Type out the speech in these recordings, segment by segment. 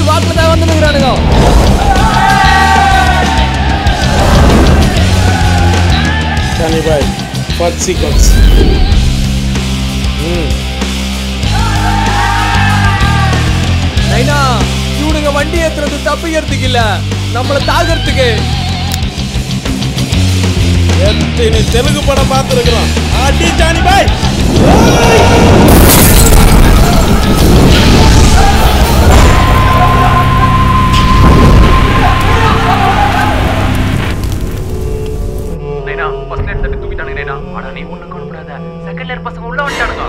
ஸ்பாட்ல தான் வந்து நிக்கிறானுங்க Johnny Boy, first sequence. நைனா இவனுங்க வண்டி ஏத்துறது தப்பிக்கிறதுக்கு இல்ல நம்மள தாக்கிறதுக்கு எத்தனை தெலுங்கு படம் பார்த்துருக்குறோம் அடி ஜானி பாய் நைனா ஃபர்ஸ்ட் லேயர் தட்டி தூக்கிட்டானுங்க நைனா ஆனா நீ ஒண்ணு கவலைப்படாத செகண்ட் லேயர் பசங்க உள்ள வந்துட்டானுங்க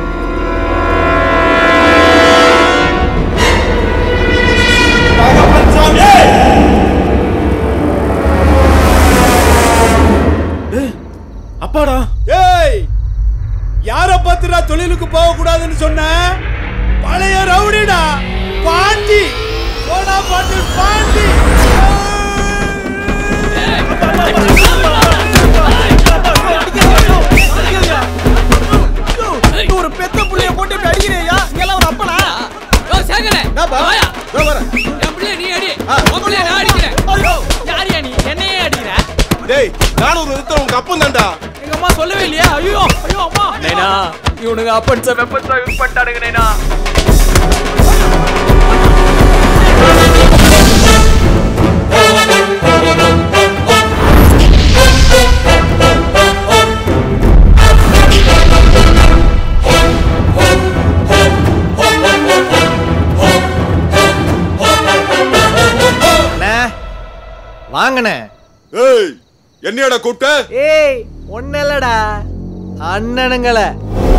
அப்பாடா ஏய் யார பத்திரா தொழிலுக்கு போக கூடாதுன்னு சொன்ன பழைய ரவுடிடா பாண்டி சோடா பாட்டு பாண்டி ஒரு பெத்த புள்ளைய போட்டு இப்படி அடிக்கிறியா இங்கெல்லாம் ஒரு அப்பனா ஓ சேகரே வாயா என் புள்ளைய நீ அடி உன் புள்ளைய நான் அடிக்கிறேன் யாரியா நீ என்னையே அடிக்கிற டேய் நானும் ஒரு நிறுத்தம் உங்க அப்பன் தான்டா எங்க அம்மா சொல்லவே இல்லையா ஐயோ ஐயோ அம்மா நைனா இவனுங்க அப்பன்ஸ வெப்பன்ஸ யூஸ் பண்ணிட்டானுங்க நைனா வாங்கண்ணே ஏய் என்னையடா கூப்பிட்ட ஏய் ஒன்னும் இல்லடா அண்ணனுங்கள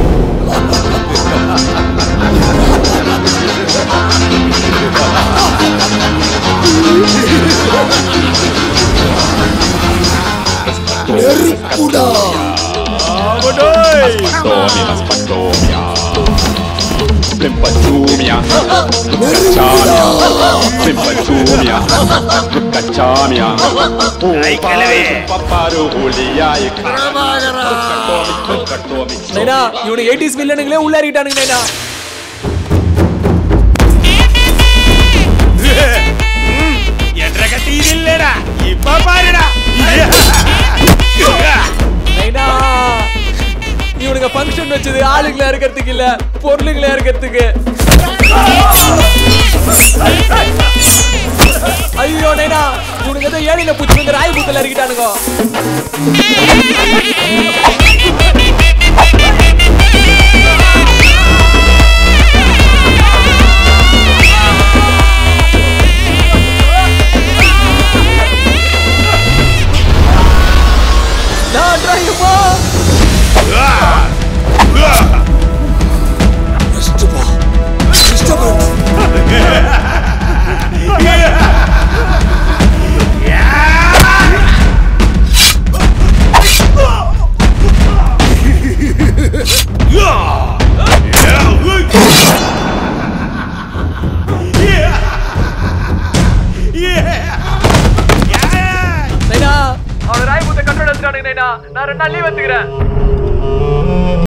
Spattomia, la spattomia. Plempacciumia. Cacciamia. Plempacciumia. Cacciamia. Paparulia. நைனா இவனுக்கு 80s வில்லனுங்களே உள்ள இறக்கிட்டானுங்க நைனா என்ற கட்டி இல்லடா இப்ப பாருடா நைனா இவனுங்க ஃபங்க்ஷன் வச்சது ஆளுங்களை இருக்கிறதுக்கு இல்ல பொருளுங்களை இருக்கிறதுக்கு ஐயோ நைனா இவனுங்க ஏதோ ஏழில பூச்சி வந்து ராய் பூத்துல இறக்கிட்டானுங்க நான் டிரைவா நைனா அவன் ராய் பூத்த கண்ட்ரோல் எடுத்துட்டானுங்க நைனா நான் ரெண்டு நாள் லீவ் எடுத்துக்கிறேன்